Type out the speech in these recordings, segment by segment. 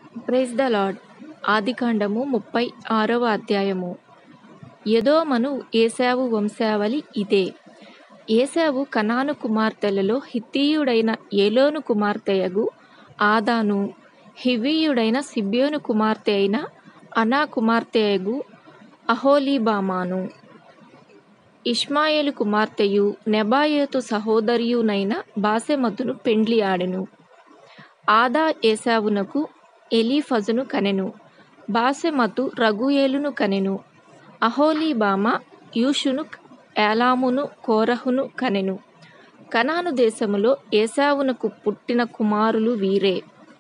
praise the lord ఆదికాండము ముప్పై ఆరవ అధ్యాయము ఎదోమను ఏశావు వంశావళి ఇదే ఏశావు కనాను కుమార్తెలలో హిత్తీయుడైన ఏలోను కుమార్తెయగు ఆదాను హివ్వీయుడైన సిబ్యోను కుమార్తె అయిన అనా కుమార్తెయగు అహోలీబామాను ఇష్మాయేలు కుమార్తెయు నెబాయోతు సహోదరియునైన బాసెమతును పెండ్లి ఆడెను ఆదా ఏశావునకు ఎలీఫజును కనెను బాసెమతు రగుయేలును కనెను అహోలీబామ యూషును ఏలామును కోరహును కనెను కనాను దేశములో ఏశావునకు పుట్టిన కుమారులు వీరే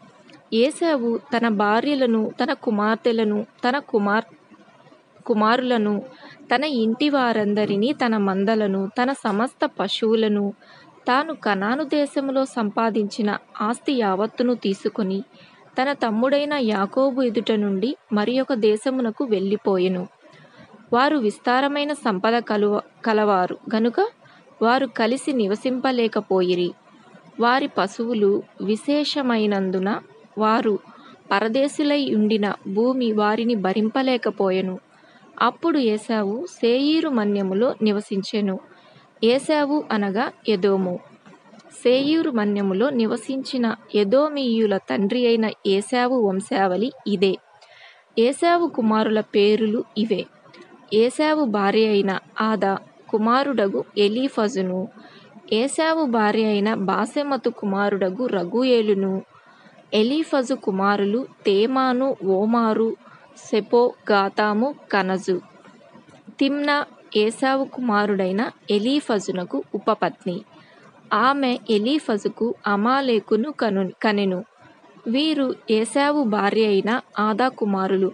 ఏశావు తన భార్యలను తన కుమార్తెలను తన కుమార్ కుమారులను తన ఇంటి వారందరినీ తన మందలను తన సమస్త పశువులను తాను కనాను దేశములో సంపాదించిన ఆస్తి యావత్తును తీసుకొని తన తమ్ముడైన యాకోబు ఎదుట నుండి మరి ఒక దేశమునకు వెళ్ళిపోయెను వారు విస్తారమైన సంపద కలువ కలవారు గనుక వారు కలిసి నివసింపలేకపోయిరి వారి పశువులు విశేషమైనందున వారు పరదేశులై ఉండిన భూమి వారిని భరింపలేకపోయెను అప్పుడు ఏశావు సేయీరు మన్యములో నివసించెను ఏశావు అనగా ఎదోము సేయూరు మన్యములో నివసించిన ఎదోమీయుల తండ్రి అయిన ఏశావు వంశావళి ఇదే ఏశావు కుమారుల పేరులు ఇవే ఏశావు భార్య అయిన ఆదా కుమారుడగు ఎలీఫజును ఏశావు భార్య అయిన బాసెమతు కుమారుడగు రగుయేలును ఎలీఫజు కుమారులు తేమాను ఓమారు సెపో గాతాము కనజు తిమ్నా ఏసావు కుమారుడైన ఎలీఫజునకు ఉపపత్ని ఆమె ఎలీఫజుకు అమాలేకును కను కనెను వీరు ఏసావు భార్య అయిన ఆదా కుమారులు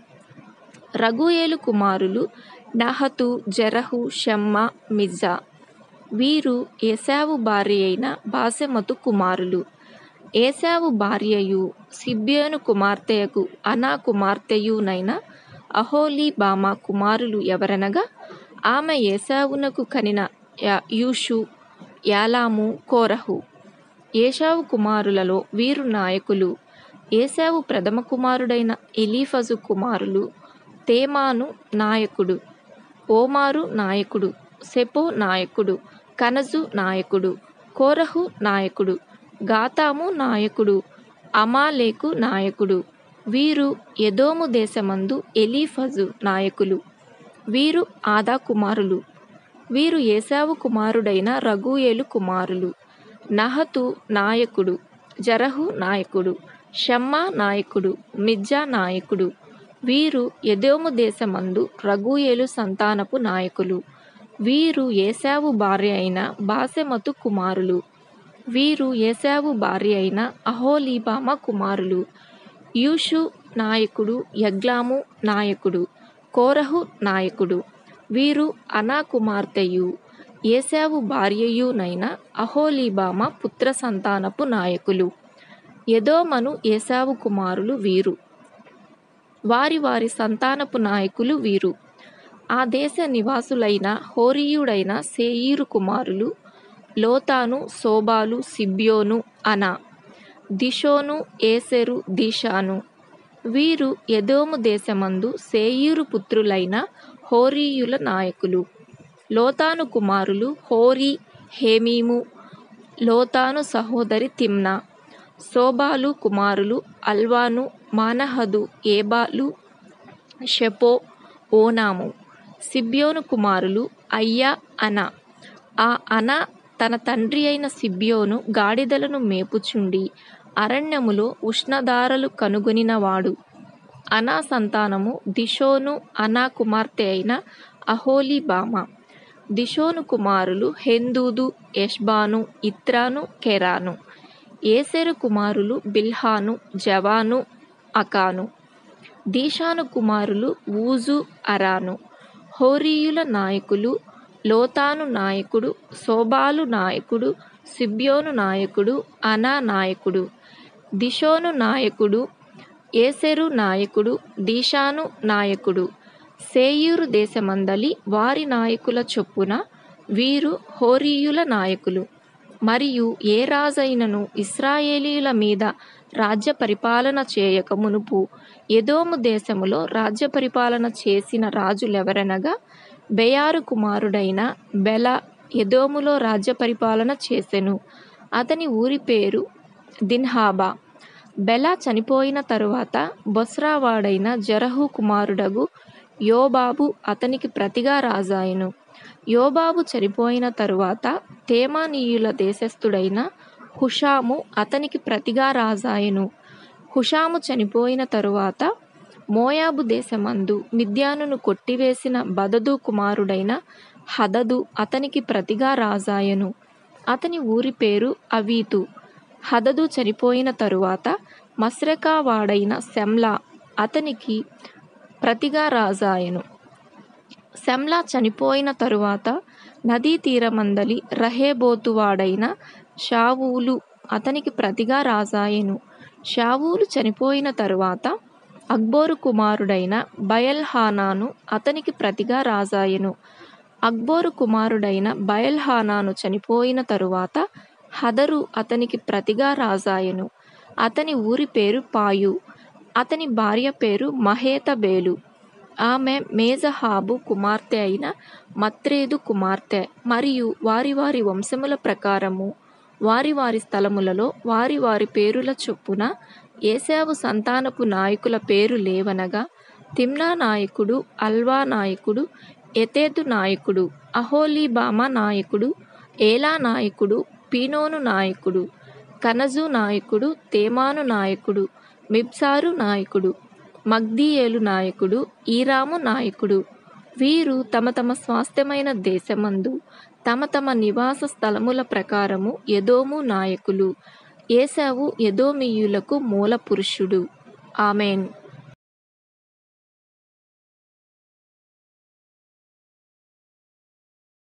రగుయేలు కుమారులు నహతు జరహు షమ్మ మిజ్జా వీరు ఏసావు భార్య అయిన బాసెమతు కుమారులు ఏసావు భార్యయు సిబ్యోను కుమార్తెయకు అనా కుమార్తెయునైన అహోలీ బామ కుమారులు ఎవరనగా ఆమె ఏసావునకు కనిన యూషు యాలాము కోరహు ఏషావు కుమారులలో వీరు నాయకులు ఏసావు ప్రథమ కుమారుడైన ఎలీఫజు కుమారులు తేమాను నాయకుడు ఓమారు నాయకుడు సెపో నాయకుడు కనజు నాయకుడు కోరహు నాయకుడు గాతాము నాయకుడు అమాలేకు నాయకుడు వీరు ఎదోము దేశమందు ఎలీఫజు నాయకులు వీరు ఆదా కుమారులు వీరు ఏసావు కుమారుడైన రఘుయేలు కుమారులు నహతు నాయకుడు జరహు నాయకుడు షమ్మా నాయకుడు మిజ్జా నాయకుడు వీరు ఎదోము దేశమందు రఘుయేలు సంతానపు నాయకులు వీరు ఏసావు భార్య అయిన బాసెమతు కుమారులు వీరు ఏసావు భార్య అయిన అహోలీబామ కుమారులు యూషు నాయకుడు యగ్లాము నాయకుడు కోరహు నాయకుడు వీరు అనా కుమార్తెయు ఏసావు భార్యయునైన అహోలీబామ పుత్ర సంతానపు నాయకులు ఎదోమను ఏసావు కుమారులు వీరు వారి వారి సంతానపు నాయకులు వీరు ఆ దేశ నివాసులైన హోరీయుడైన సేయీరు కుమారులు లోతాను శోబాలు సిబ్యోను అనా దిషోను ఏసెరు దీషాను వీరు ఎదోము దేశమందు సేయీరు పుత్రులైన హోరీయుల నాయకులు లోతాను కుమారులు హోరీ హేమీము లోతాను సహోదరి తిమ్నా శోబాలు కుమారులు అల్వాను మానహదు ఏబాలు షెపో ఓనాము సిబ్యోను కుమారులు అయ్యా అన ఆ అన తన తండ్రి అయిన సిబ్యోను గాడిదలను మేపుచుండి అరణ్యములో ఉష్ణధారలు కనుగొనినవాడు అనా సంతానము దిషోను అనా కుమార్తె అయిన అహోలీబామ దిషోను కుమారులు హెందూదు యష్బాను ఇత్రాను కెరాను ఏసెరు కుమారులు బిల్హాను జవాను అకాను దీషాను కుమారులు ఊజు అరాను హోరీయుల నాయకులు లోతాను నాయకుడు శోబాలు నాయకుడు సిబ్యోను నాయకుడు అనా నాయకుడు దిషోను నాయకుడు ఏసెరు నాయకుడు దీషాను నాయకుడు సేయూరు దేశమందలి వారి నాయకుల చొప్పున వీరు హోరీయుల నాయకులు మరియు ఏ రాజైనను ఇస్రాయేలీల మీద రాజ్య పరిపాలన చేయక మునుపు ఎదోము దేశములో రాజ్య పరిపాలన చేసిన రాజులెవరనగా బెయారు కుమారుడైన బెల ఎదోములో రాజ్య పరిపాలన చేసెను అతని ఊరి పేరు దిన్హాబా బెల చనిపోయిన తరువాత బొస్రావాడైన జరహు కుమారుడగు యోబాబు అతనికి ప్రతిగా రాజాయెను యోబాబు చనిపోయిన తరువాత తేమానీయుల దేశస్థుడైన హుషాము అతనికి ప్రతిగా రాజాయెను హుషాము చనిపోయిన తరువాత మోయాబు దేశమందు మిద్యానును కొట్టివేసిన బదదు కుమారుడైన హదదు అతనికి ప్రతిగా రాజాయెను అతని ఊరి పేరు అవీతు హదదు చనిపోయిన తరువాత మస్రెకా వాడైన శమ్లా అతనికి ప్రతిగా రాజాయెను శమ్లా చనిపోయిన తరువాత నదీ తీరమందలి రహేబోతు వాడైన షావూలు అతనికి ప్రతిగా రాజాయెను షావూలు చనిపోయిన తరువాత అక్బోరు కుమారుడైన బయల్హానాను అతనికి ప్రతిగా రాజాయెను అక్బోరు కుమారుడైన బయల్హానాను చనిపోయిన తరువాత హదరు అతనికి ప్రతిగా రాజాయెను అతని ఊరి పేరు పాయు అతని భార్య పేరు మహేతబేలు ఆమె మేజహాబు కుమార్తె అయిన మత్రేదు కుమార్తె మరియు వారి వారి వంశముల ప్రకారము వారి వారి స్థలములలో వారి వారి పేరుల చొప్పున ఏశావు సంతానపు నాయకుల పేరు లేవనగా తిమ్నా నాయకుడు అల్వా నాయకుడు ఎతేతు నాయకుడు అహోలీబామా నాయకుడు ఏలా నాయకుడు పీనోను నాయకుడు కనజు నాయకుడు తేమాను నాయకుడు మిబ్సారు నాయకుడు మగ్దీయేలు నాయకుడు ఈరాము నాయకుడు వీరు తమ తమ స్వాస్థ్యమైన దేశమందు తమ తమ నివాస స్థలముల ప్రకారము ఎదోము నాయకులు ఏసావు ఎదోమీయులకు మూల పురుషుడు ఆమెన్